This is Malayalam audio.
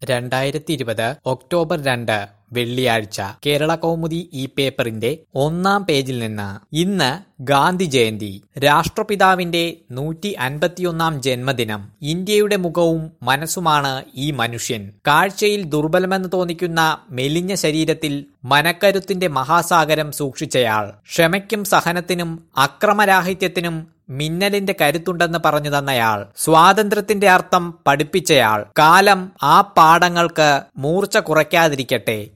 രണ്ടായിരത്തി ഇരുപത് ഒക്ടോബർ രണ്ട് വെള്ളിയാഴ്ച കേരള കൗമുദി ഈ പേപ്പറിന്റെ ഒന്നാം പേജിൽ നിന്ന് ഇന്ന് ഗാന്ധി ജയന്തി രാഷ്ട്രപിതാവിന്റെ നൂറ്റി അൻപത്തിയൊന്നാം ജന്മദിനം ഇന്ത്യയുടെ മുഖവും മനസ്സുമാണ് ഈ മനുഷ്യൻ കാഴ്ചയിൽ ദുർബലമെന്ന് തോന്നിക്കുന്ന മെലിഞ്ഞ ശരീരത്തിൽ മനക്കരുത്തിന്റെ മഹാസാഗരം സൂക്ഷിച്ചയാൾ ക്ഷമയ്ക്കും സഹനത്തിനും അക്രമരാഹിത്യത്തിനും മിന്നലിന്റെ കരുത്തുണ്ടെന്ന് പറഞ്ഞു തന്നയാൾ സ്വാതന്ത്ര്യത്തിന്റെ അർത്ഥം പഠിപ്പിച്ചയാൾ കാലം ആ പാഠങ്ങൾക്ക് മൂർച്ച കുറയ്ക്കാതിരിക്കട്ടെ